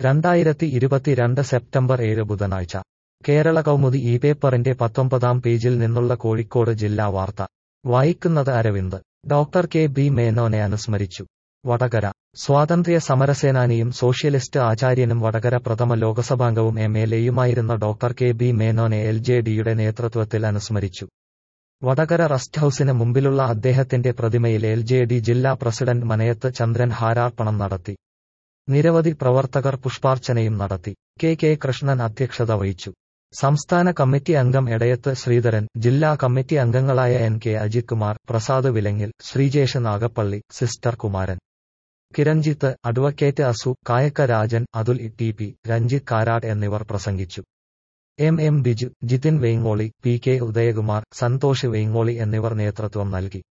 രണ്ടായിരത്തി ഇരുപത്തിരണ്ട് സെപ്റ്റംബർ ഏഴ് ബുധനാഴ്ച കേരള കൗമുദി ഈ പേപ്പറിന്റെ പത്തൊമ്പതാം പേജിൽ നിന്നുള്ള കോഴിക്കോട് ജില്ലാ വാർത്ത വായിക്കുന്നത് അരവിന്ദ് ഡോക്ടർ കെ ബി മേനോനെ അനുസ്മരിച്ചു വടകര സ്വാതന്ത്ര്യ സമരസേനാനിയും സോഷ്യലിസ്റ്റ് ആചാര്യനും വടകര പ്രഥമ ലോകസഭാംഗവും എം എൽ എയുമായിരുന്ന ഡോക്ടർ കെ ബി മേനോനെ എൽ ജെ ഡിയുടെ നേതൃത്വത്തിൽ അനുസ്മരിച്ചു വടകര റസ്റ്റ് ഹൌസിന് മുമ്പിലുള്ള അദ്ദേഹത്തിന്റെ പ്രതിമയിൽ എൽ ജെ ഡി ജില്ലാ പ്രസിഡന്റ് മനയത്ത് ചന്ദ്രൻ ഹാരാർപ്പണം നടത്തി നിരവധി പ്രവർത്തകർ പുഷ്പാർച്ചനയും നടത്തി കെ കെ കൃഷ്ണൻ അധ്യക്ഷത വഹിച്ചു സംസ്ഥാന കമ്മിറ്റി അംഗം എടയത്ത് ശ്രീധരൻ ജില്ലാ കമ്മിറ്റി അംഗങ്ങളായ N K Ajith Kumar Prasad Vilangil Sreejesh Nagappally sister Kumaran Kiranjith advocate അസു കായക്ക രാജൻ അതുൽ ടി പി രഞ്ജിത്ത് കാരാട് എന്നിവർ പ്രസംഗിച്ചു M M Biju Jithin Veyngoli P K Udayakumar Santhosh Veyngoli എന്നിവർ നേതൃത്വം നൽകി